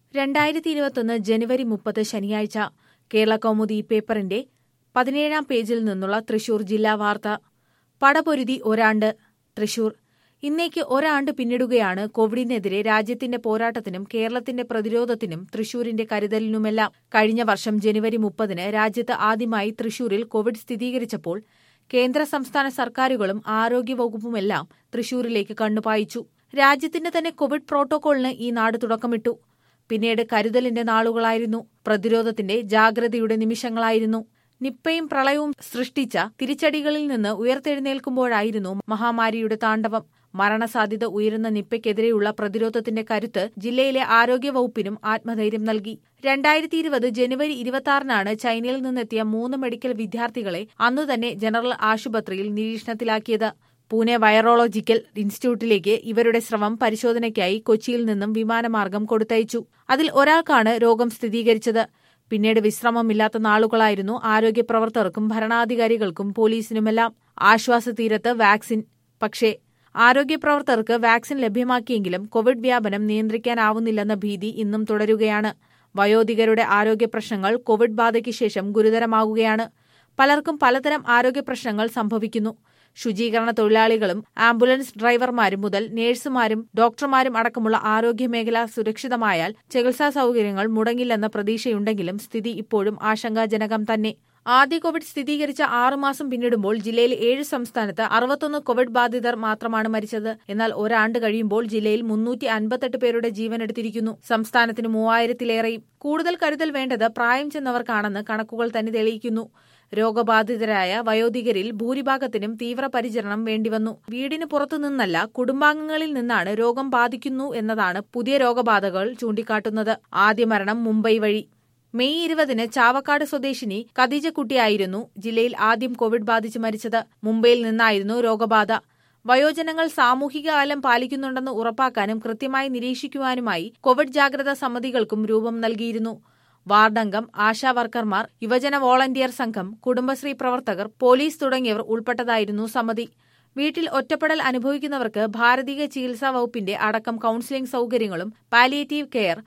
രണ്ടായിരത്തി ഇരുപത്തൊന്ന് ജനുവരി മുപ്പത് ശനിയാഴ്ച കേരള കൗമുദി പേപ്പറിന്റെ പതിനേഴാം പേജിൽ നിന്നുള്ള തൃശൂർ ജില്ലാ വാർത്ത പടപൊരുതി ഒരാണ്ട് തൃശൂർ ഇന്നേക്ക് ഒരാണ്ട് പിന്നിടുകയാണ് കോവിഡിനെതിരെ രാജ്യത്തിന്റെ പോരാട്ടത്തിനും കേരളത്തിന്റെ പ്രതിരോധത്തിനും തൃശൂരിന്റെ കരുതലിനുമെല്ലാം കഴിഞ്ഞ വർഷം ജനുവരി മുപ്പതിന് രാജ്യത്ത് ആദ്യമായി തൃശൂരിൽ കോവിഡ് സ്ഥിരീകരിച്ചപ്പോൾ കേന്ദ്ര സംസ്ഥാന സർക്കാരുകളും ആരോഗ്യവകുപ്പുമെല്ലാം തൃശൂരിലേക്ക് കണ്ണുപായിച്ചു രാജ്യത്തിന്റെ തന്നെ കോവിഡ് പ്രോട്ടോകോളിന് ഈ നാട് തുടക്കമിട്ടു പിന്നീട് കരുതലിന്റെ നാളുകളായിരുന്നു പ്രതിരോധത്തിന്റെ ജാഗ്രതയുടെ നിമിഷങ്ങളായിരുന്നു നിപ്പയും പ്രളയവും സൃഷ്ടിച്ച തിരിച്ചടികളിൽ നിന്ന് ഉയർത്തെഴുന്നേൽക്കുമ്പോഴായിരുന്നു മഹാമാരിയുടെ താണ്ഡവം മരണസാധ്യത ഉയരുന്ന നിപ്പയ്ക്കെതിരെയുള്ള പ്രതിരോധത്തിന്റെ കരുത്ത് ജില്ലയിലെ ആരോഗ്യവകുപ്പിനും ആത്മധൈര്യം നൽകി രണ്ടായിരത്തി ഇരുപത് ജനുവരി ഇരുപത്തിയാറിനാണ് ചൈനയിൽ നിന്നെത്തിയ മൂന്ന് മെഡിക്കൽ വിദ്യാർത്ഥികളെ അന്നുതന്നെ ജനറൽ ആശുപത്രിയിൽ നിരീക്ഷണത്തിലാക്കിയത് പൂനെ വൈറോളജിക്കൽ ഇൻസ്റ്റിറ്റ്യൂട്ടിലേക്ക് ഇവരുടെ സ്രവം പരിശോധനയ്ക്കായി കൊച്ചിയിൽ നിന്നും വിമാനമാർഗം കൊടുത്തയച്ചു അതിൽ ഒരാൾക്കാണ് രോഗം സ്ഥിരീകരിച്ചത് പിന്നീട് വിശ്രമമില്ലാത്ത നാളുകളായിരുന്നു ആരോഗ്യ പ്രവർത്തകർക്കും ഭരണാധികാരികൾക്കും പോലീസിനുമെല്ലാം ആശ്വാസതീരത്ത് വാക്സിൻ പക്ഷേ ആരോഗ്യപ്രവർത്തകർക്ക് വാക്സിൻ ലഭ്യമാക്കിയെങ്കിലും കോവിഡ് വ്യാപനം നിയന്ത്രിക്കാനാവുന്നില്ലെന്ന ഭീതി ഇന്നും തുടരുകയാണ് വയോധികരുടെ ആരോഗ്യ പ്രശ്നങ്ങൾ കോവിഡ് ബാധയ്ക്ക് ശേഷം ഗുരുതരമാകുകയാണ് പലർക്കും പലതരം ആരോഗ്യ പ്രശ്നങ്ങൾ സംഭവിക്കുന്നു ശുചീകരണ തൊഴിലാളികളും ആംബുലൻസ് ഡ്രൈവർമാരും മുതൽ നഴ്സുമാരും ഡോക്ടർമാരും അടക്കമുള്ള ആരോഗ്യമേഖല സുരക്ഷിതമായാൽ ചികിത്സാ സൌകര്യങ്ങൾ മുടങ്ങില്ലെന്ന പ്രതീക്ഷയുണ്ടെങ്കിലും സ്ഥിതി ഇപ്പോഴും ആശങ്കാജനകം തന്നെ ആദ്യ കോവിഡ് സ്ഥിരീകരിച്ച ആറുമാസം പിന്നിടുമ്പോൾ ജില്ലയിൽ ഏഴ് സംസ്ഥാനത്ത് അറുപത്തൊന്ന് കോവിഡ് ബാധിതർ മാത്രമാണ് മരിച്ചത് എന്നാൽ ഒരാണ്ട് കഴിയുമ്പോൾ ജില്ലയിൽ മുന്നൂറ്റി അൻപത്തെട്ട് പേരുടെ ജീവനെടുത്തിരിക്കുന്നു സംസ്ഥാനത്തിന് മൂവായിരത്തിലേറെയും കൂടുതൽ കരുതൽ വേണ്ടത് പ്രായം ചെന്നവർക്കാണെന്ന് കണക്കുകൾ തന്നെ തെളിയിക്കുന്നു രോഗബാധിതരായ വയോധികരിൽ ഭൂരിഭാഗത്തിനും തീവ്രപരിചരണം വേണ്ടിവന്നു വീടിന് പുറത്തുനിന്നല്ല കുടുംബാംഗങ്ങളിൽ നിന്നാണ് രോഗം ബാധിക്കുന്നു എന്നതാണ് പുതിയ രോഗബാധകൾ ചൂണ്ടിക്കാട്ടുന്നത് ആദ്യ മരണം മുംബൈ വഴി മെയ് ഇരുപതിന് ചാവക്കാട് സ്വദേശിനി ഖദീജക്കുട്ടിയായിരുന്നു ജില്ലയിൽ ആദ്യം കോവിഡ് ബാധിച്ച് മരിച്ചത് മുംബൈയിൽ നിന്നായിരുന്നു രോഗബാധ വയോജനങ്ങൾ സാമൂഹിക അകലം പാലിക്കുന്നുണ്ടെന്ന് ഉറപ്പാക്കാനും കൃത്യമായി നിരീക്ഷിക്കുവാനുമായി കോവിഡ് ജാഗ്രതാ സമിതികൾക്കും രൂപം നൽകിയിരുന്നു വാർഡംഗം ആശാ വർക്കർമാർ യുവജന വോളണ്ടിയർ സംഘം കുടുംബശ്രീ പ്രവർത്തകർ പോലീസ് തുടങ്ങിയവർ ഉൾപ്പെട്ടതായിരുന്നു സമിതി വീട്ടിൽ ഒറ്റപ്പെടൽ അനുഭവിക്കുന്നവർക്ക് ഭാരതീയ ചികിത്സാ വകുപ്പിന്റെ അടക്കം കൌൺസിലിംഗ് സൌകര്യങ്ങളും പാലിയേറ്റീവ് കെയർ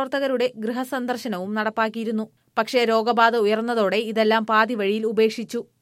ആശാപ്രവർത്തകരുടെ ഗൃഹസന്ദർശനവും നടപ്പാക്കിയിരുന്നു പക്ഷേ രോഗബാധ ഉയർന്നതോടെ ഇതെല്ലാം പാതി വഴിയിൽ ഉപേക്ഷിച്ചു